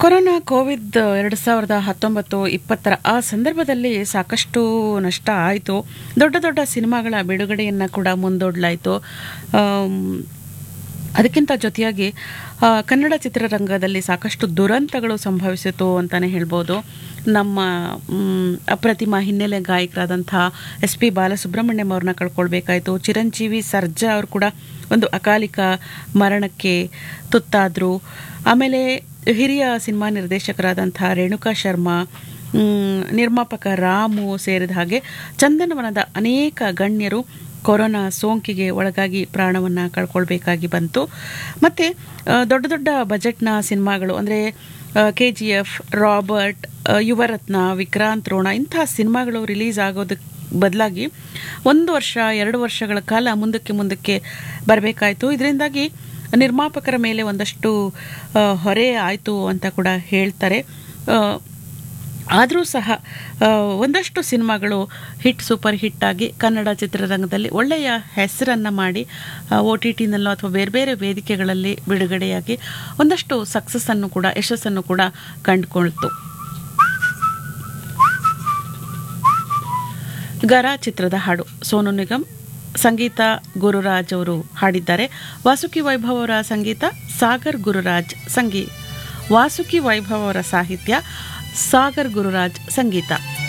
corona Covid ಎರಡು ಸಾವಿರದ ಹತ್ತೊಂಬತ್ತು ಇಪ್ಪತ್ತರ ಆ ಸಂದರ್ಭದಲ್ಲಿ ಸಾಕಷ್ಟು ನಷ್ಟ ಆಯಿತು ದೊಡ್ಡ ದೊಡ್ಡ ಸಿನಿಮಾಗಳ ಬಿಡುಗಡೆಯನ್ನು ಕೂಡ ಮುಂದೂಡಲಾಯಿತು ಅದಕ್ಕಿಂತ ಜೊತೆಯಾಗಿ ಆ, ಕನ್ನಡ ಚಿತ್ರರಂಗದಲ್ಲಿ ಸಾಕಷ್ಟು ದುರಂತಗಳು ಸಂಭವಿಸಿತು ಅಂತಲೇ ಹೇಳ್ಬೋದು ನಮ್ಮ ಮ್, ಅಪ್ರತಿಮ ಹಿನ್ನೆಲೆ ಗಾಯಕರಾದಂಥ ಎಸ್ ಪಿ ಬಾಲಸುಬ್ರಹ್ಮಣ್ಯಂ ಅವ್ರನ್ನ ಕಳ್ಕೊಳ್ಬೇಕಾಯಿತು ಚಿರಂಜೀವಿ ಸರ್ಜಾ ಅವರು ಕೂಡ ಒಂದು ಅಕಾಲಿಕ ಮರಣಕ್ಕೆ ತುತ್ತಾದರು ಆಮೇಲೆ ಹಿರಿಯ ಸಿನಿಮಾ ನಿರ್ದೇಶಕರಾದಂಥ ರೇಣುಕಾ ಶರ್ಮಾ ಮ್, ನಿರ್ಮಾಪಕ ರಾಮು ಸೇರಿದ ಹಾಗೆ ಚಂದನವನದ ಅನೇಕ ಗಣ್ಯರು ಕೊರೋನಾ ಸೋಂಕಿಗೆ ಒಳಗಾಗಿ ಪ್ರಾಣವನ್ನು ಕಳ್ಕೊಳ್ಬೇಕಾಗಿ ಬಂತು ಮತ್ತು ದೊಡ್ಡ ದೊಡ್ಡ ಬಜೆಟ್ನ ಸಿನಿಮಾಗಳು ಅಂದರೆ ಕೆ ಜಿ ಎಫ್ ರಾಬರ್ಟ್ ಆ, ಯುವರತ್ನ ವಿಕ್ರಾಂತ್ ರೋಣ ಇಂತಹ ಸಿನಿಮಾಗಳು ರಿಲೀಸ್ ಆಗೋದಕ್ಕೆ ಬದಲಾಗಿ ಒಂದು ವರ್ಷ ಎರಡು ವರ್ಷಗಳ ಕಾಲ ಮುಂದಕ್ಕೆ ಮುಂದಕ್ಕೆ ಬರಬೇಕಾಯಿತು ಇದರಿಂದಾಗಿ ನಿರ್ಮಾಪಕರ ಮೇಲೆ ಒಂದಷ್ಟು ಆ, ಹೊರೆ ಆಯಿತು ಅಂತ ಕೂಡ ಹೇಳ್ತಾರೆ ಆ, ಆದರೂ ಸಹ ಆ, ಒಂದಷ್ಟು ಸಿನಿಮಾಗಳು ಹಿಟ್ ಸೂಪರ್ ಹಿಟ್ ಆಗಿ ಕನ್ನಡ ಚಿತ್ರರಂಗದಲ್ಲಿ ಒಳ್ಳೆಯ ಹೆಸರನ್ನು ಮಾಡಿ ಒ ಟಿ ಟಿನಲ್ಲೋ ಅಥವಾ ಬೇರೆ ಬೇರೆ ವೇದಿಕೆಗಳಲ್ಲಿ ಬಿಡುಗಡೆಯಾಗಿ ಒಂದಷ್ಟು ಸಕ್ಸಸ್ಸನ್ನು ಕೂಡ ಯಶಸ್ಸನ್ನು ಕೂಡ ಕಂಡುಕೊಳ್ತು ಗರ ಚಿತ್ರದ ಹಾಡು ಸೋನು ನಿಗಮ್ ಸಂಗೀತ ಗುರುರಾಜ್ ಅವರು ಹಾಡಿದ್ದಾರೆ ವಾಸುಕಿ ವೈಭವ್ ಅವರ ಸಂಗೀತ ಸಾಗರ್ ಗುರುರಾಜ್ ಸಂಗೀ ವಾಸುಕಿ ವೈಭವ್ ಅವರ ಸಾಹಿತ್ಯ ಸಾಗರ್ ಗುರುರಾಜ್ ಸಂಗೀತ